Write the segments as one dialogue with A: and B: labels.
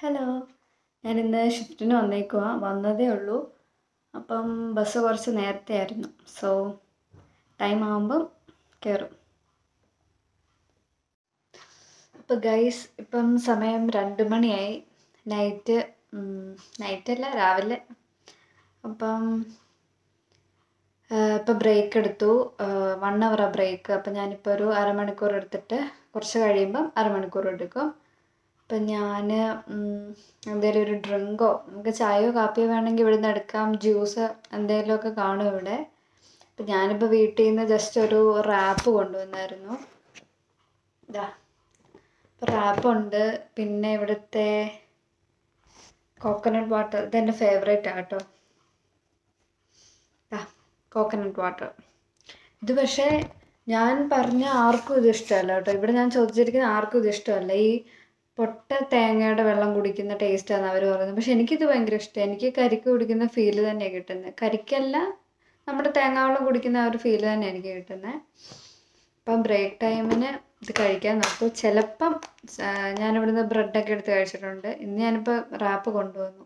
A: hello ഞാനിന്ന് ഷിഫ്റ്റിന് വന്നേക്കുവാ വന്നതേ ഉള്ളൂ അപ്പം ബസ് കുറച്ച് നേരത്തെ ആയിരുന്നു സോ ടൈം ആകുമ്പം കയറും അപ്പോൾ ഗൈസ് ഇപ്പം സമയം രണ്ട് മണിയായി നൈറ്റ് നൈറ്റല്ല രാവിലെ അപ്പം ഇപ്പോൾ ബ്രേക്ക് എടുത്തു വൺ അവറാണ് ബ്രേക്ക് അപ്പം ഞാനിപ്പോൾ ഒരു അരമണിക്കൂർ എടുത്തിട്ട് കുറച്ച് കഴിയുമ്പം അരമണിക്കൂർ എടുക്കും അപ്പം ഞാൻ എന്തെങ്കിലും ഒരു ഡ്രിങ്കോ നമുക്ക് ചായയോ കാപ്പിയോ വേണമെങ്കിൽ ഇവിടുന്ന് എടുക്കാം ജ്യൂസ് എന്തെങ്കിലുമൊക്കെ കാണും ഇവിടെ അപ്പം ഞാനിപ്പോൾ വീട്ടിൽ നിന്ന് ജസ്റ്റ് ഒരു റാപ്പ് കൊണ്ടുവന്നായിരുന്നു ഇതാ അപ്പോൾ റാപ്പുണ്ട് പിന്നെ ഇവിടുത്തെ കോക്കനട്ട് വാട്ടർ ഇതെൻ്റെ ഫേവറേറ്റ് ആട്ടോ ആ കോക്കനട്ട് വാട്ടർ ഇത് പക്ഷേ ഞാൻ പറഞ്ഞ ആർക്കും ഇത് ഇഷ്ടമല്ല കേട്ടോ ഇവിടെ ഞാൻ ചോദിച്ചിരിക്കുന്ന ആർക്കും ഇത് ഇഷ്ടമല്ല ഈ പൊട്ട തേങ്ങയുടെ വെള്ളം കുടിക്കുന്ന ടേസ്റ്റാണ് അവർ പറയുന്നത് പക്ഷെ എനിക്കിത് ഭയങ്കര ഇഷ്ടമാണ് എനിക്ക് കരിക്ക് കുടിക്കുന്ന ഫീല് തന്നെയാണ് കിട്ടുന്നത് കരിക്കല്ല നമ്മുടെ തേങ്ങാവെള്ളം കുടിക്കുന്ന ആ ഒരു ഫീല് തന്നെയാണ് എനിക്ക് കിട്ടുന്നത് അപ്പം ബ്രേക്ക് ടൈമിന് ഇത് കഴിക്കാൻ നോക്കൂ ചിലപ്പം ഞാനിവിടുന്ന് ബ്രെഡൊക്കെ എടുത്ത് കഴിച്ചിട്ടുണ്ട് ഇന്ന് ഞാനിപ്പോൾ റാപ്പ് കൊണ്ടുവന്നു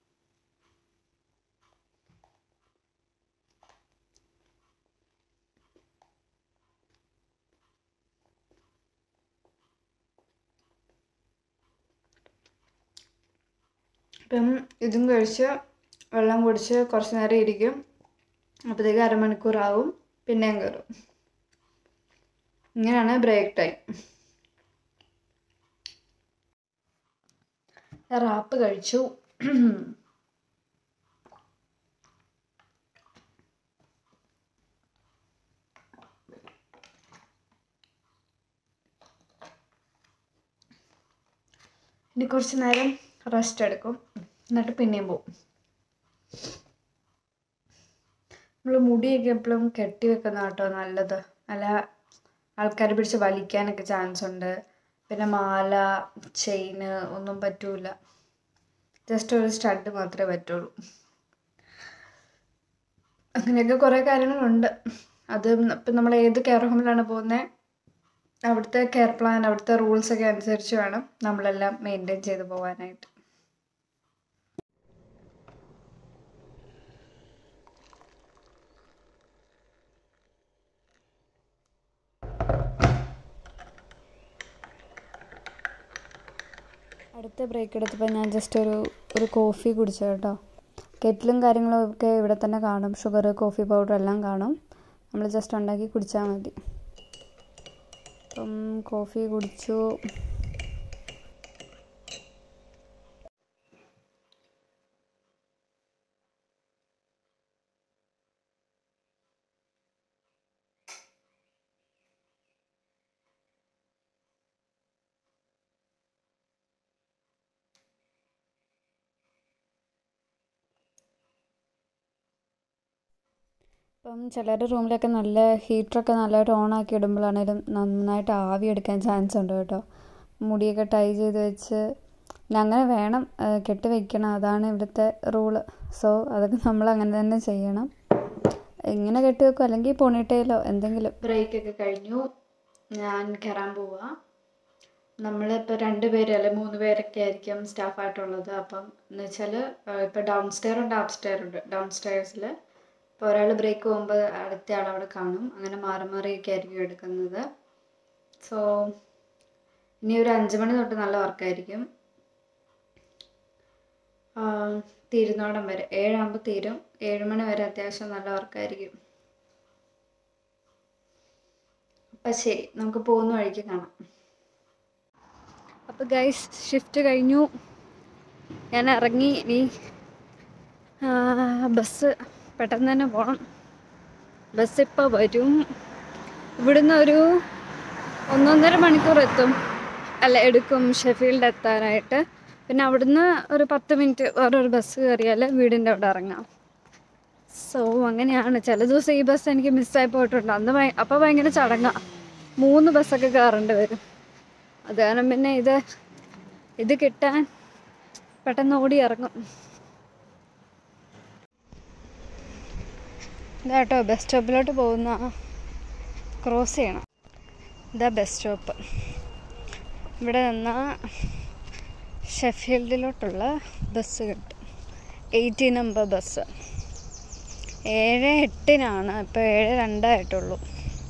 A: ഇപ്പം ഇതും കഴിച്ച് വെള്ളം കുടിച്ച് കുറച്ച് നേരം ഇരിക്കും അപ്പോഴത്തേക്ക് അരമണിക്കൂറാവും പിന്നെയും കയറും ഇങ്ങനെയാണ് ബ്രേക്ക് ടൈം റാപ്പ് കഴിച്ചു ഇനി കുറച്ച് നേരം റെസ്റ്റ് എടുക്കും എന്നിട്ട് പിന്നെയും പോവും നമ്മൾ മുടിയൊക്കെ എപ്പോഴും കെട്ടി വെക്കുന്ന കേട്ടോ നല്ലത് നല്ല ആൾക്കാർ പിടിച്ച് വലിക്കാനൊക്കെ ചാൻസ് ഉണ്ട് പിന്നെ മാല ചെയിന് ഒന്നും പറ്റൂല ജസ്റ്റ് ഒരു സ്റ്റഡ് മാത്രമേ പറ്റുള്ളൂ അങ്ങനെയൊക്കെ കുറേ കാര്യങ്ങളുണ്ട് അത് ഇപ്പം നമ്മൾ ഏത് കെയർ ഹോമിലാണ് പോകുന്നത് അവിടുത്തെ കെയർ പ്ലാൻ അവിടുത്തെ റൂൾസൊക്കെ അനുസരിച്ച് വേണം നമ്മളെല്ലാം മെയിൻറ്റെയിൻ ചെയ്ത് പോകാനായിട്ട് അടുത്ത ബ്രേക്ക് എടുത്തപ്പോൾ ഞാൻ ജസ്റ്റ് ഒരു ഒരു കോഫി കുടിച്ചു കേട്ടോ കെറ്റിലും കാര്യങ്ങളും ഒക്കെ ഇവിടെ തന്നെ കാണും ഷുഗർ കോഫി പൗഡർ എല്ലാം കാണും നമ്മൾ ജസ്റ്റ് ഉണ്ടാക്കി കുടിച്ചാൽ മതി അപ്പം കോഫി കുടിച്ചു ഇപ്പം ചിലരുടെ റൂമിലൊക്കെ നല്ല ഹീറ്ററൊക്കെ നല്ലതായിട്ട് ഓണാക്കി ഇടുമ്പോഴാണേലും നന്നായിട്ട് ആവി എടുക്കാൻ ചാൻസ് ഉണ്ട് കേട്ടോ മുടിയൊക്കെ ടൈ ചെയ്ത് വെച്ച് പിന്നെ അങ്ങനെ വേണം കെട്ടി വെക്കണം അതാണ് ഇവിടുത്തെ റൂള് സോ അതൊക്കെ നമ്മൾ അങ്ങനെ തന്നെ ചെയ്യണം ഇങ്ങനെ കെട്ടി വെക്കും അല്ലെങ്കിൽ പൊണിട്ടയിലോ എന്തെങ്കിലും ബ്രേക്കൊക്കെ കഴിഞ്ഞു ഞാൻ കയറാൻ പോവാ നമ്മളിപ്പോൾ രണ്ട് പേര് അല്ലെ മൂന്ന് പേരൊക്കെ ആയിരിക്കും സ്റ്റാഫായിട്ടുള്ളത് അപ്പം എന്ന് വെച്ചാൽ ഇപ്പോൾ ഡൗൺ സ്റ്റെയർ ഉണ്ട് അപ്പ് സ്റ്റെയർ ഉണ്ട് ഡൗൺ സ്റ്റെയർസിൽ ഇപ്പോൾ ഒരാൾ ബ്രേക്ക് പോകുമ്പോൾ അടുത്ത ആൾ അവിടെ കാണും അങ്ങനെ മാറി മാറിയൊക്കെ ആയിരിക്കും എടുക്കുന്നത് സോ ഇനി ഒരു അഞ്ച് മണി തൊട്ട് നല്ല വർക്കായിരിക്കും തീരുന്നോടം വരെ ഏഴാകുമ്പോൾ തീരും ഏഴ് മണി വരെ അത്യാവശ്യം നല്ല വർക്കായിരിക്കും അപ്പം ശരി നമുക്ക് പോകുന്ന വഴിക്ക് കാണാം അപ്പോൾ ഗൈസ് ഷിഫ്റ്റ് കഴിഞ്ഞു ഞാൻ ഇറങ്ങി ഇനി ബസ് പെട്ടെന്ന് തന്നെ പോകണം ബസ് ഇപ്പോൾ വരും ഇവിടുന്ന് ഒരു ഒന്നൊന്നര മണിക്കൂർ എത്തും അല്ല എടുക്കും ഷെഫീൽഡ് എത്താനായിട്ട് പിന്നെ അവിടുന്ന് ഒരു പത്ത് മിനിറ്റ് വേറൊരു ബസ് കയറിയാൽ വീടിൻ്റെ അവിടെ ഇറങ്ങാം സോ അങ്ങനെയാണ് ചില ദിവസം ഈ ബസ് എനിക്ക് മിസ്സായി പോയിട്ടുണ്ട് അന്ന് ഭയ അപ്പോൾ ഭയങ്കര ചടങ്ങാണ് മൂന്ന് ബസ്സൊക്കെ കയറേണ്ടി വരും അത് കാരണം പിന്നെ ഇത് ഇത് കിട്ടാൻ പെട്ടെന്ന് ഓടി ഇറങ്ങും ഇതാട്ടോ ബസ് സ്റ്റോപ്പിലോട്ട് പോകുന്ന ക്രോസ് ചെയ്യണം ഇതാ ബസ് സ്റ്റോപ്പ് ഇവിടെ നിന്നാൽ ഷെഫീൽഡിലോട്ടുള്ള ബസ് കിട്ടും എയ്റ്റി നമ്പർ ബസ് ഏഴ് എട്ടിനാണ് ഇപ്പോൾ ഏഴ് രണ്ടായിട്ടുള്ളൂ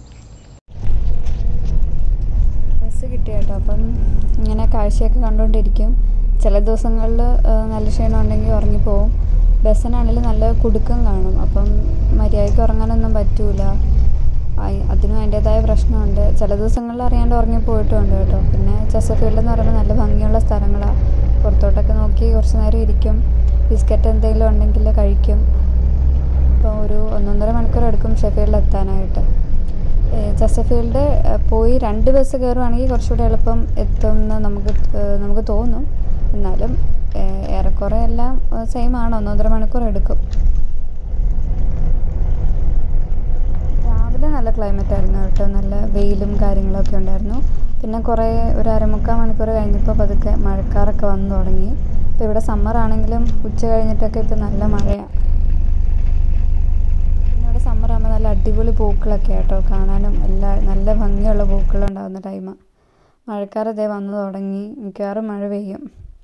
A: ബസ് കിട്ടി കേട്ടോ അപ്പം ഇങ്ങനെ കാഴ്ചയൊക്കെ കണ്ടുകൊണ്ടിരിക്കും ചില ദിവസങ്ങളിൽ നല്ല ക്ഷീണം ഉണ്ടെങ്കിൽ ഉറങ്ങിപ്പോവും ബസ്സിനാണെങ്കിൽ നല്ല കുടുക്കം കാണും അപ്പം മര്യാദയ്ക്ക് ഉറങ്ങാനൊന്നും പറ്റൂല അയ്- അതിനും അതിൻ്റേതായ പ്രശ്നമുണ്ട് ചില ദിവസങ്ങളിൽ അറിയാണ്ട് ഉറങ്ങിപ്പോയിട്ടുണ്ട് കേട്ടോ പിന്നെ ചെസഫീൽഡ് എന്ന് പറയുമ്പോൾ നല്ല ഭംഗിയുള്ള സ്ഥലങ്ങളാണ് പുറത്തോട്ടൊക്കെ നോക്കി കുറച്ച് നേരം ഇരിക്കും ബിസ്ക്കറ്റ് എന്തെങ്കിലും ഉണ്ടെങ്കിൽ കഴിക്കും ഇപ്പോൾ ഒരു ഒന്നൊന്നര മണിക്കൂർ എടുക്കും ഷെഫീൽഡ് എത്താനായിട്ട് ഏഹ് ചെസഫീൽഡ് ഏഹ് പോയി രണ്ട് ബസ് കയറുവാണെങ്കിൽ കുറച്ചുകൂടി എളുപ്പം എത്തുമെന്ന് നമുക്ക് ഏഹ് നമുക്ക് തോന്നും എന്നാലും ഏഹ് ഏറെക്കുറെ എല്ലാം സെയിം ആണ് ഒന്നൊന്നര മണിക്കൂർ എടുക്കും രാവിലെ നല്ല ക്ലൈമറ്റ് ആയിരുന്നു കേട്ടോ നല്ല വെയിലും കാര്യങ്ങളൊക്കെ ഉണ്ടായിരുന്നു പിന്നെ കുറേ ഒരു അരമുക്കാൽ മണിക്കൂർ കഴിഞ്ഞപ്പോൾ പതുക്കെ മഴക്കാറൊക്കെ വന്നു തുടങ്ങി ഇപ്പോൾ ഇവിടെ സമ്മർ ആണെങ്കിലും ഉച്ച കഴിഞ്ഞിട്ടൊക്കെ ഇപ്പോൾ നല്ല മഴയാണ് പിന്നെ ഇവിടെ സമ്മർ ആകുമ്പോൾ നല്ല അടിപൊളി പൂക്കളൊക്കെ ആട്ടോ കാണാനും എല്ലാ നല്ല ഭംഗിയുള്ള പൂക്കളുണ്ടാകുന്ന ടൈമാണ് മഴക്കാറ് ഇതേ വന്നു തുടങ്ങി മിക്കവാറും മഴ പെയ്യും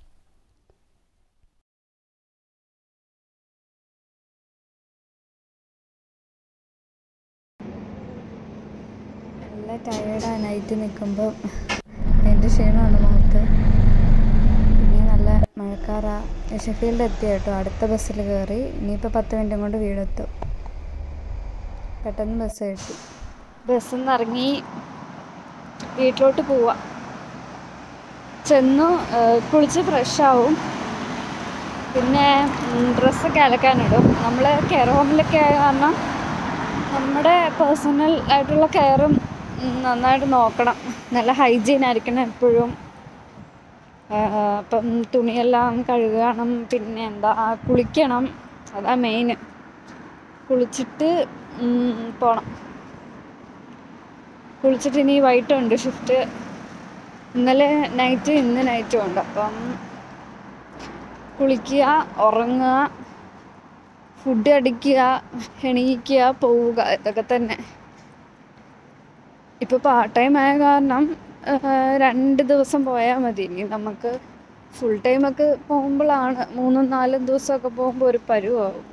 A: നല്ല ടയേർഡാണ് നൈറ്റ് നിൽക്കുമ്പോൾ അതിൻ്റെ ക്ഷീണമാണ് മുഖത്ത് പിന്നെ നല്ല മഴക്കാറാ ഷെഫീൽഡ് എത്തി കേട്ടോ അടുത്ത ബസ്സിൽ കയറി ഇനിയിപ്പോൾ പത്ത് മിനിറ്റും കൊണ്ട് വീടെത്തും പെട്ടെന്ന് ബസ് കിട്ടി ബസ്സിൽ നിന്ന് ഇറങ്ങി വീട്ടിലോട്ട് പോവാം ചെന്നു ഏഹ് കുളിച്ച് ഫ്രഷ് ആവും പിന്നെ ഡ്രസ്സൊക്കെ അലക്കാനിടും നമ്മൾ കെയർ ഹോമിലൊക്കെ ആയ കാരണം നമ്മുടെ പേഴ്സണൽ ആയിട്ടുള്ള കെയറും നന്നായിട്ട് നോക്കണം നല്ല ഹൈജീൻ ആയിരിക്കണം എപ്പോഴും അപ്പം തുണിയെല്ലാം കഴുകണം പിന്നെ എന്താ കുളിക്കണം അതാ മെയിൻ കുളിച്ചിട്ട് ഉം, പോണം കുളിച്ചിട്ട് ഇനി വൈകിട്ടുണ്ട് ഷിഫ്റ്റ് ഇന്നലെ നൈറ്റ് ഇന്ന് നൈറ്റും ഉണ്ട് അപ്പം കുളിക്കുക ഉറങ്ങുക ഫുഡ് അടിക്കുക എണീക്കുക പോവുക ഇതൊക്കെ തന്നെ ഇപ്പോൾ പാർട്ട് ടൈം ആയ കാരണം ആഹ്, രണ്ട് ദിവസം പോയാൽ മതി ഇനി നമുക്ക് ഫുൾ ടൈമൊക്കെ പോകുമ്പോഴാണ് മൂന്നും നാലും ദിവസമൊക്കെ പോകുമ്പോൾ ഒരു പരുവാകും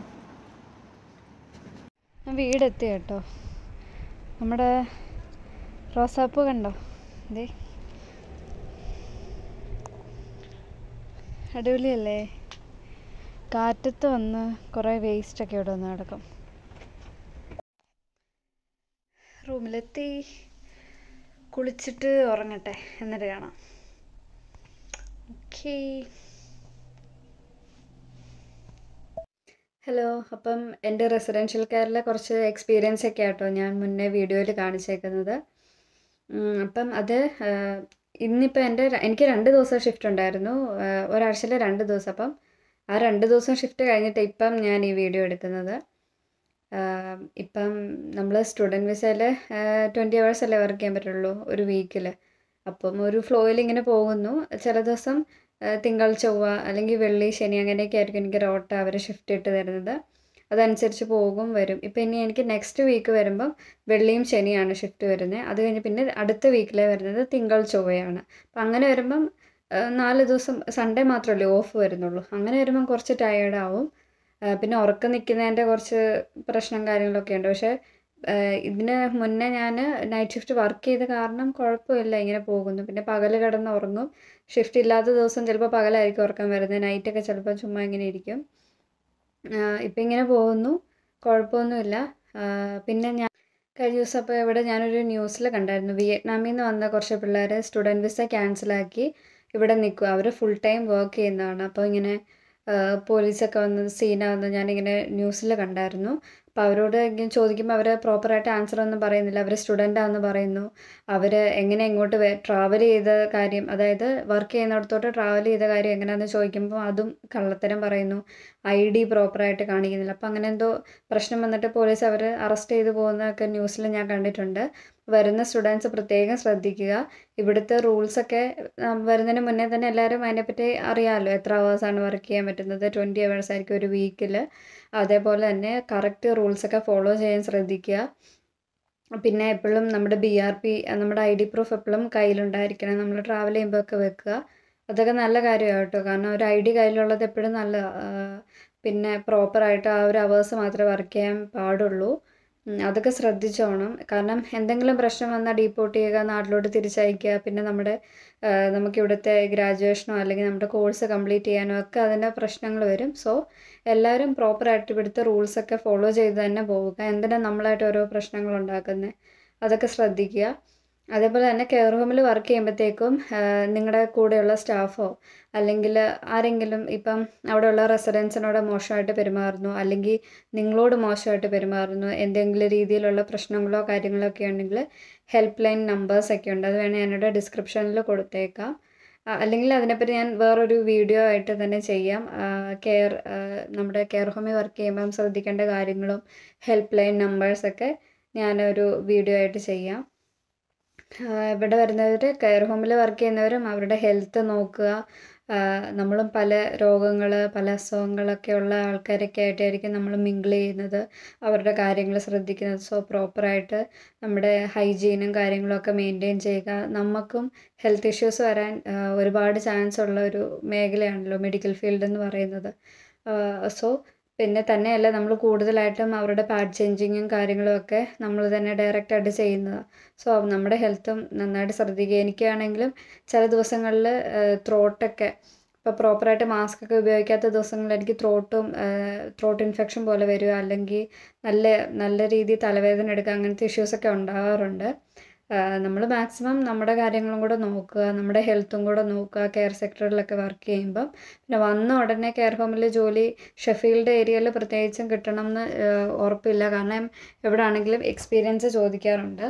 A: ഞാൻ വീടെത്തി കേട്ടോ നമ്മുടെ റോസാപ്പൂ കണ്ടോ ദേ അടിപൊളിയല്ലേ കാറ്റത്ത് വന്ന് കുറേ വേസ്റ്റൊക്കെ ഇവിടെ വന്ന് കിടക്കും റൂമിലെത്തി കുളിച്ചിട്ട് ഉറങ്ങട്ടെ എന്നിട്ട് കാണാം ഓക്കേ ഹലോ അപ്പം എൻ്റെ റെസിഡൻഷ്യൽ കെയറിലെ കുറച്ച് എക്സ്പീരിയൻസ് ഒക്കെ ആട്ടോ ഞാൻ മുന്നേ വീഡിയോയിൽ കാണിച്ചേക്കുന്നത് ഉം, അപ്പം അത് ഇന്നിപ്പോൾ എൻ്റെ ര- എനിക്ക് രണ്ട് ദിവസം ഷിഫ്റ്റ് ഉണ്ടായിരുന്നു ആഹ് ഒരാഴ്ചയിൽ രണ്ട് ദിവസം അപ്പം ആ രണ്ട് ദിവസം ഷിഫ്റ്റ് കഴിഞ്ഞിട്ട് ഇപ്പം ഞാൻ ഈ വീഡിയോ എടുക്കുന്നത് ആഹ് ഇപ്പം നമ്മൾ സ്റ്റുഡൻറ്റ് വിസയിൽ ട്വൻറ്റി അവേഴ്സ് അല്ലേ വർക്ക് ചെയ്യാൻ പറ്റുള്ളൂ ഒരു വീക്കിൽ അപ്പം ഒരു ഫ്ലോയിൽ ഇങ്ങനെ പോകുന്നു ചില ദിവസം ആഹ് തിങ്കൾ ചൊവ്വ അല്ലെങ്കിൽ വെള്ളി ശനി അങ്ങനെയൊക്കെ ആയിരിക്കും എനിക്ക് റോട്ട അവർ ഷിഫ്റ്റ് ഇട്ട് തരുന്നത് അതനുസരിച്ച് പോകും വരും ഇപ്പം ഇനി എനിക്ക് നെക്സ്റ്റ് വീക്ക് വരുമ്പം വെള്ളിയും ശനിയാണ് ഷിഫ്റ്റ് വരുന്നത് അത് കഴിഞ്ഞ് പിന്നെ അടുത്ത വീക്കിലെ വരുന്നത് തിങ്കൾ ചൊവ്വയാണ് അപ്പം അങ്ങനെ വരുമ്പം ആഹ് നാല് ദിവസം സൺഡേ മാത്രമല്ലേ ഓഫ് വരുന്നുള്ളൂ അങ്ങനെ വരുമ്പം കുറച്ച് ടയേർഡാവും പിന്നെ ഉറക്കം നിൽക്കുന്നതിൻ്റെ കുറച്ച് പ്രശ്നം കാര്യങ്ങളൊക്കെ ഉണ്ട് പക്ഷേ ആഹ് ഇതിന് മുന്നേ ഞാൻ നൈറ്റ് ഷിഫ്റ്റ് വർക്ക് ചെയ്ത കാരണം കുഴപ്പമില്ല ഇങ്ങനെ പോകുന്നു പിന്നെ പകൽ കിടന്ന് ഉറങ്ങും ഷിഫ്റ്റ് ഇല്ലാത്ത ദിവസം ചിലപ്പോൾ പകലായിരിക്കും ഉറക്കം വരുന്നത് നൈറ്റൊക്കെ ചിലപ്പോൾ ചുമ്മാ ഇങ്ങനെ ഇരിക്കും ഇപ്പം ഇങ്ങനെ പോകുന്നു കുഴപ്പമൊന്നുമില്ല ആഹ് പിന്നെ ഞാൻ കഴിഞ്ഞ ദിവസം അപ്പോൾ ഇവിടെ ഞാനൊരു ന്യൂസിൽ കണ്ടായിരുന്നു വിയറ്റ്നാമിൽ നിന്ന് വന്ന കുറച്ച് പിള്ളേർ സ്റ്റുഡൻറ്റ് വിസ ക്യാൻസലാക്കി ഇവിടെ നിൽക്കുക അവർ ഫുൾ ടൈം വർക്ക് ചെയ്യുന്നതാണ് അപ്പോൾ ഇങ്ങനെ ആഹ് പോലീസൊക്കെ വന്ന് സീനാവുന്നത് ഞാനിങ്ങനെ ന്യൂസിൽ കണ്ടായിരുന്നു അപ്പോൾ അവരോട് ഇങ്ങനെ ചോദിക്കുമ്പോൾ അവർ പ്രോപ്പറായിട്ട് ആൻസർ ഒന്നും പറയുന്നില്ല അവർ സ്റ്റുഡൻ്റാണെന്ന് പറയുന്നു അവർ എങ്ങനെ ഇങ്ങോട്ട് ട്രാവൽ ചെയ്ത കാര്യം അതായത് വർക്ക് ചെയ്യുന്നിടത്തോട്ട് ട്രാവൽ ചെയ്ത കാര്യം എങ്ങനെയാണെന്ന് ചോദിക്കുമ്പോൾ അതും കള്ളത്തരം പറയുന്നു ഐ ഡി പ്രോപ്പറായിട്ട് കാണിക്കുന്നില്ല അപ്പോൾ അങ്ങനെ എന്തോ പ്രശ്നം വന്നിട്ട് പോലീസ് അവർ അറസ്റ്റ് ചെയ്ത് പോകുന്നതൊക്കെ ന്യൂസിൽ ഞാൻ കണ്ടിട്ടുണ്ട് വരുന്ന സ്റ്റുഡൻസ് പ്രത്യേകം ശ്രദ്ധിക്കുക ഇവിടുത്തെ റൂൾസൊക്കെ വരുന്നതിന് മുന്നേ തന്നെ എല്ലാവരും അതിനെപ്പറ്റി അറിയാമല്ലോ എത്ര ഹവേഴ്സാണ് വർക്ക് ചെയ്യാൻ പറ്റുന്നത് ട്വൻറ്റി ഹവേഴ്സ് ആയിരിക്കും ഒരു വീക്കിൽ അതേപോലെ തന്നെ കറക്റ്റ് റൂൾസൊക്കെ ഫോളോ ചെയ്യാൻ ശ്രദ്ധിക്കുക പിന്നെ എപ്പോഴും നമ്മുടെ ബി ആർ പി നമ്മുടെ ഐ ഡി പ്രൂഫ് എപ്പോഴും കയ്യിലുണ്ടായിരിക്കണം നമ്മൾ ട്രാവൽ ചെയ്യുമ്പോൾ ഒക്കെ വെക്കുക അതൊക്കെ നല്ല കാര്യമാണ് കേട്ടോ കാരണം ഒരു ഐ ഡി കയ്യിലുള്ളത് എപ്പോഴും നല്ലതാണ് പിന്നെ പ്രോപ്പറായിട്ട് ആ ഒരു അവേഴ്സ് മാത്രമേ വർക്ക് ചെയ്യാൻ പാടുള്ളൂ ഉം, അതൊക്കെ ശ്രദ്ധിച്ചോണം കാരണം എന്തെങ്കിലും പ്രശ്നം വന്നാൽ ഡീപ്പോർട്ട് ചെയ്യുക നാട്ടിലോട്ട് തിരിച്ചയക്കുക പിന്നെ നമ്മുടെ ആ, നമുക്ക് ഇവിടുത്തെ ഗ്രാജുവേഷനോ അല്ലെങ്കിൽ നമ്മുടെ കോഴ്സ് കംപ്ലീറ്റ് ചെയ്യാനോ ഒക്കെ അതിൻ്റെ പ്രശ്നങ്ങൾ വരും സോ എല്ലാവരും പ്രോപ്പറായിട്ട് ഇവിടുത്തെ റൂൾസൊക്കെ ഫോളോ ചെയ്ത് തന്നെ പോവുക എന്തിനാ നമ്മളായിട്ട് ഓരോ പ്രശ്നങ്ങൾ ഉണ്ടാക്കുന്നത് അതൊക്കെ ശ്രദ്ധിക്കുക അതേപോലെ തന്നെ കെയർ ഹോമിൽ വർക്ക് ചെയ്യുമ്പോഴത്തേക്കും നിങ്ങളുടെ കൂടെയുള്ള സ്റ്റാഫോ അല്ലെങ്കിൽ ആരെങ്കിലും ഇപ്പം അവിടെയുള്ള റെസിഡൻസിനോട് മോശമായിട്ട് പെരുമാറുന്നു അല്ലെങ്കിൽ നിങ്ങളോട് മോശമായിട്ട് പെരുമാറുന്നു എന്തെങ്കിലും രീതിയിലുള്ള പ്രശ്നങ്ങളോ കാര്യങ്ങളോ ഒക്കെ ഉണ്ടെങ്കിൽ ഹെൽപ്പ് ലൈൻ നമ്പേഴ്സൊക്കെ ഉണ്ട് അത് വേണേൽ ഞാനിവിടെ ഡിസ്ക്രിപ്ഷനിൽ കൊടുത്തേക്കാം ആ, അല്ലെങ്കിൽ അതിനെപ്പറ്റി ഞാൻ വേറൊരു വീഡിയോ ആയിട്ട് തന്നെ ചെയ്യാം കെയർ നമ്മുടെ കെയർ ഹോമിൽ വർക്ക് ചെയ്യുമ്പം ശ്രദ്ധിക്കേണ്ട കാര്യങ്ങളും ഹെൽപ്പ് ലൈൻ നമ്പേഴ്സൊക്കെ ഞാനൊരു വീഡിയോ ആയിട്ട് ചെയ്യാം ആ, ഇവിടെ വരുന്നവർ കെയർ ഹോമിൽ വർക്ക് ചെയ്യുന്നവരും അവരുടെ ഹെൽത്ത് നോക്കുക ആ, നമ്മളും പല രോഗങ്ങൾ പല അസുഖങ്ങളൊക്കെ ഉള്ള ആൾക്കാരൊക്കെ ആയിട്ടായിരിക്കും നമ്മൾ മിങ്കിൾ ചെയ്യുന്നത് അവരുടെ കാര്യങ്ങൾ ശ്രദ്ധിക്കുന്നത് സോ പ്രോപ്പറായിട്ട് നമ്മുടെ ഹൈജീനും കാര്യങ്ങളൊക്കെ മെയിൻറ്റെയിൻ ചെയ്യുക നമുക്കും ഹെൽത്ത് ഇഷ്യൂസ് വരാൻ ആ, ഒരുപാട് ചാൻസ് ഉള്ള ഒരു മേഖലയാണല്ലോ മെഡിക്കൽ ഫീൽഡ് എന്ന് പറയുന്നത് സോ പിന്നെ തന്നെയല്ല നമ്മൾ കൂടുതലായിട്ടും അവരുടെ പാഡ് ചേഞ്ചിങ്ങും കാര്യങ്ങളും ഒക്കെ നമ്മൾ തന്നെ ഡയറക്റ്റായിട്ട് ചെയ്യുന്നതാണ് സോ നമ്മുടെ ഹെൽത്തും നന്നായിട്ട് ശ്രദ്ധിക്കുക എനിക്കാണെങ്കിലും ചില ദിവസങ്ങളിൽ ത്രോട്ടൊക്കെ ഇപ്പോൾ പ്രോപ്പറായിട്ട് മാസ്ക് ഒക്കെ ഉപയോഗിക്കാത്ത ദിവസങ്ങളിൽ എനിക്ക് ത്രോട്ടും ത്രോട്ട് ഇൻഫെക്ഷൻ പോലെ വരിക അല്ലെങ്കിൽ നല്ല നല്ല രീതിയിൽ തലവേദന എടുക്കുക അങ്ങനത്തെ ഇഷ്യൂസൊക്കെ ഉണ്ടാകാറുണ്ട് നമ്മൾ മാക്സിമം നമ്മുടെ കാര്യങ്ങളും കൂടെ നോക്കുക നമ്മുടെ ഹെൽത്തും കൂടെ നോക്കുക കെയർ സെക്ടറിലൊക്കെ വർക്ക് ചെയ്യുമ്പം പിന്നെ വന്ന ഉടനെ കെയർ ഹോമിൽ ജോലി ഷെഫീൽഡ് ഏരിയയിൽ പ്രത്യേകിച്ചും കിട്ടണം എന്ന് ഉറപ്പില്ല കാരണം എവിടെ ആണെങ്കിലും എക്സ്പീരിയൻസ് ചോദിക്കാറുണ്ട്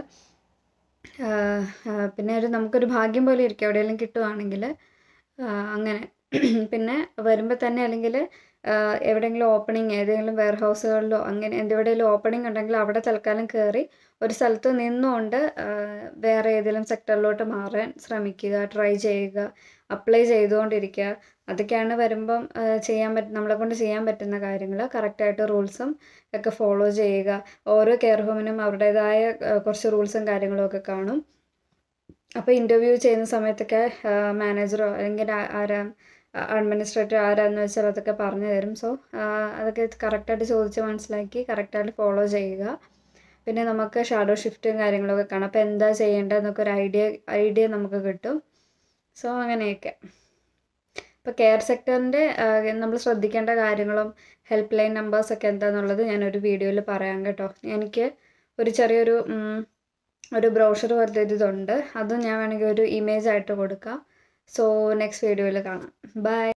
A: ആ, ആ, പിന്നെ ഒരു നമുക്കൊരു ഭാഗ്യം പോലെ ഇരിക്കും എവിടെയെങ്കിലും കിട്ടുവാണെങ്കിൽ അങ്ങനെ പിന്നെ വരുമ്പോൾ തന്നെ അല്ലെങ്കിൽ എവിടെയെങ്കിലും ഓപ്പണിങ് ഏതെങ്കിലും വെയർ ഹൗസുകളിലോ അങ്ങനെ എന്തെവിടെയെങ്കിലും ഓപ്പണിംഗ് ഉണ്ടെങ്കിൽ അവിടെ തൽക്കാലം കയറി ഒരു സ്ഥലത്ത് നിന്നുകൊണ്ട് ആ, വേറെ ഏതെങ്കിലും സെക്ടറിലോട്ട് മാറാൻ ശ്രമിക്കുക ട്രൈ ചെയ്യുക അപ്ലൈ ചെയ്തുകൊണ്ടിരിക്കുക അതൊക്കെയാണ് വരുമ്പം ആ, ചെയ്യാൻ പറ്റും നമ്മളെ കൊണ്ട് ചെയ്യാൻ പറ്റുന്ന കാര്യങ്ങൾ കറക്റ്റായിട്ട് റൂൾസും ഒക്കെ ഫോളോ ചെയ്യുക ഓരോ കെയർ ഹോമിനും അവരുടേതായ ആ, കുറച്ച് റൂൾസും കാര്യങ്ങളും ഒക്കെ കാണും അപ്പോൾ ഇൻ്റർവ്യൂ ചെയ്യുന്ന സമയത്തൊക്കെ മാനേജറോ അല്ലെങ്കിൽ ആ- ആരാ അഡ്മിനിസ്ട്രേറ്റർ ആരാന്ന് വെച്ചാൽ അതൊക്കെ പറഞ്ഞു തരും സോ അതൊക്കെ കറക്റ്റായിട്ട് ചോദിച്ച് മനസ്സിലാക്കി കറക്റ്റായിട്ട് ഫോളോ ചെയ്യുക പിന്നെ നമുക്ക് ഷാഡോ ഷിഫ്റ്റും കാര്യങ്ങളൊക്കെ കാണാം അപ്പോൾ എന്താ ചെയ്യേണ്ടതെന്നൊക്കെ ഒരു ഐഡിയ ഐഡിയ നമുക്ക് കിട്ടും സോ അങ്ങനെയൊക്കെ ഇപ്പോൾ കെയർ സെക്ടറിൻ്റെ നമ്മൾ ശ്രദ്ധിക്കേണ്ട കാര്യങ്ങളും ഹെൽപ്പ് ലൈൻ നമ്പേഴ്സൊക്കെ എന്താണെന്നുള്ളത് ഞാനൊരു വീഡിയോയിൽ പറയാം കേട്ടോ എനിക്ക് ഒരു ചെറിയൊരു ഉം, ഒരു ബ്രോഷർ പോലത്തെ ഒരു ഇതുണ്ട് അതും ഞാൻ വേണമെങ്കിൽ ഒരു ഇമേജ് ആയിട്ട് കൊടുക്കാം സോ നെക്സ്റ്റ് വീഡിയോയിൽ കാണാം ബൈ